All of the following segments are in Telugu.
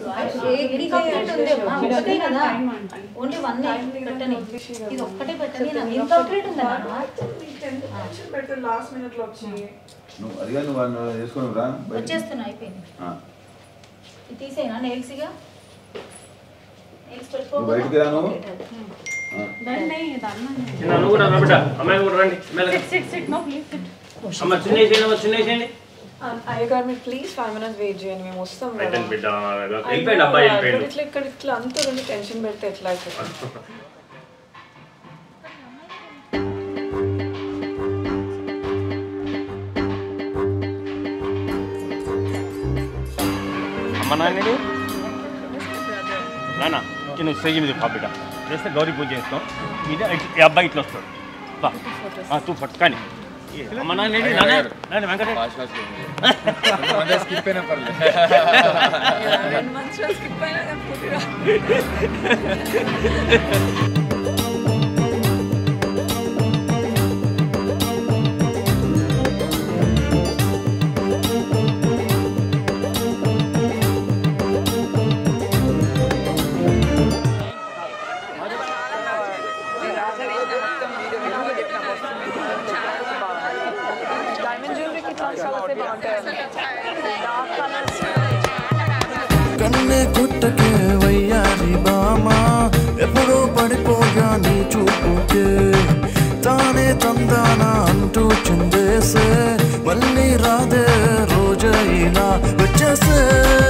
కంప్లీట్ ఉంది అమ్మా. ఒకటే కదా ఓన్లీ వన్ పెట్టని ఇది ఒక్కటే పెట్టని నాకు ఇన్కంప్లీట్ ఉంది అమ్మా టెన్షన్ పెడితే లాస్ట్ మినిట్ లో వచ్చి నువ్వు అదిగా నువ్వు వాడిని వేసుకొని రా బయటికి. వచ్చేస్తున్నా అయిపోయింది ఆ. ఇది తీసేనా నెయిల్స్ ఇక నెయిల్స్ పెట్టుకో నువ్వు బయటికి రా నువ్వు ఆ. చిన్న నువ్వు కూడా రా బిడ్డ అమ్మాయి కూడా రండి మెల్లగా అమ్మ చిన్న వేసేయండి చిన్న వేసేయండి అయ్యగారు మీరు ప్లీజ్ ఫైవ్ మినిట్స్ వెయిట్ చేయండి మేము వస్తాం కదా పెట్టండి బిడ్డ వెళ్ళిపోయింది అబ్బాయి ఇక్కడ వెళ్ళిపోయింది ఇట్లా ఇక్కడ ఇట్లా అంతా రెండు టెన్షన్ పెడితే ఎట్లా అయిపోతుంది అమ్మ నాన్నడు నాన్న ఇక నువ్వు స్టేజ్ మీద పా బిడ్డ చేస్తే గౌరీ పూజ చేస్తాం ఇది ఈ అబ్బాయి ఇట్లా వస్తాడు బా ఆ, తూ పట్టు కానీ అమ్మ నాన్నడి నాన్న నాన్న వెంకట స్కిప్ అయినా పర్లేదు రెండు మంత్స్ స్కిప్ అయినా కానీ పూర్తిగా డైమండ్ జ్యువెలరీకి ఇట్లా కలర్సే బాగుంటాయి డార్క్ కలర్స్ కన్నే కుట్టకే వయ్యారి బామా ఎప్పుడో పడిపోయా నీ చూపుకే తానే తందానా అంటూ చిందేసే మళ్ళీ రాదే రోజు ఇలా వచ్చేసే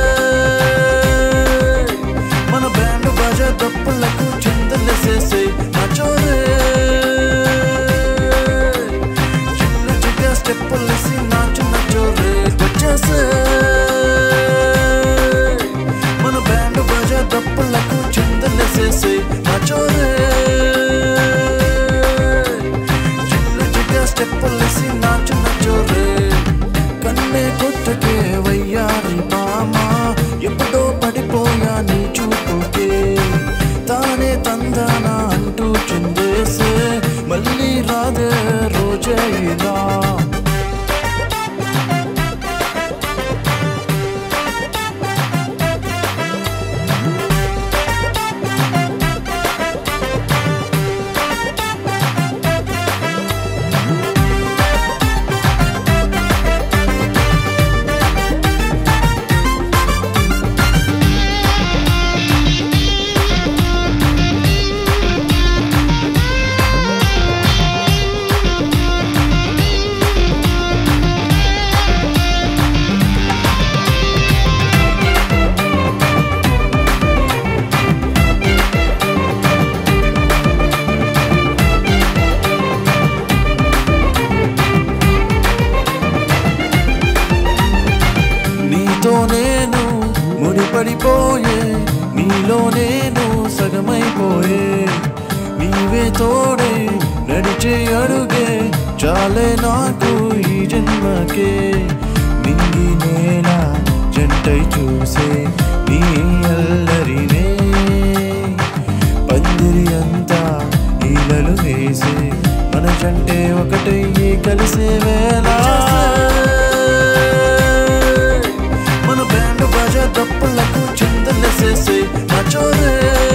మన బ్యాండ్ బాజా తప్పులకు చిందలేసేసే నా చోరే చిన్న చిన్న స్టెప్పులేసి నాచు నచ్చోరే వచ్చేసే మన బ్యాండ్ బాజా తప్పులకు చిందలేసేసే నా చోరే చిన్న చిన్న స్టెప్పులేసి నాచు నచ్చోరే కన్నే కొట్టకే వయ్యారి బామా ఎప్పుడో పడిపోయా నీ చూపుకే తానే తందానా అంటూ చిందేసే మళ్ళీ రాదే రోజే ఇలా నీతో నేను ముడిపడిపోయే నీలో నేను సగమైపోయే నీవే తోడే నడిచే అడుగే చాలే నాకు ఈ జన్మకే నింగి నేల జంటై చూసే నీ అల్లరినే పందిరి అంతా ఈలలు వేసే మన జంటే ఒకటయ్యి కలిసే వేళ మన బ్యాండ్ బాజా తప్పులకు చిందలేసేసే నా చోరే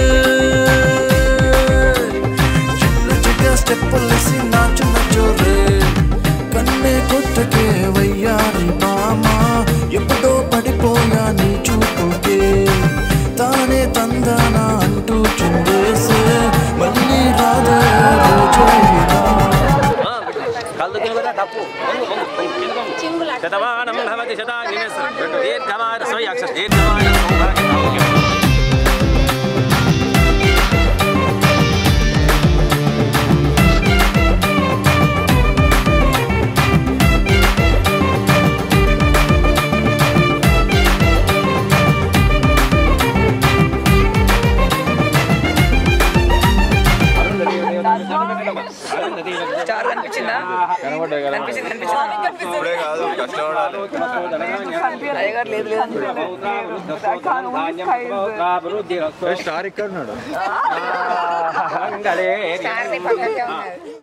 చిన్న చిన్న స్టెప్పులేసి నాచు నచ్చోరే కన్నే కొట్టకే వయ్యారి బామా ఎప్పుడో పడిపోయా నీ చూపుకే తానే తందానా అంటూ చిందేసే మళ్ళీ రాదే రోజు ఇలా. కాళ్ళు కింద కూడా తప్పు వంగు, వంగు, వంగు, కింద వంగు. శతమానం భవతి శతాగ్ని దీర్ఘమాన సోయాక్ష దీర్ఘమాన సౌభాగ్యం. స్టార్ కనిపించిందా కనిపించింది కనిపించింది ఇప్పుడే కాదు కష్టపడాలి అయ్యగారు లేదు లేదు స్టార్ ఇక్కడ ఉన్నాడు స్టార్ ని పక్కకే ఉన్నారు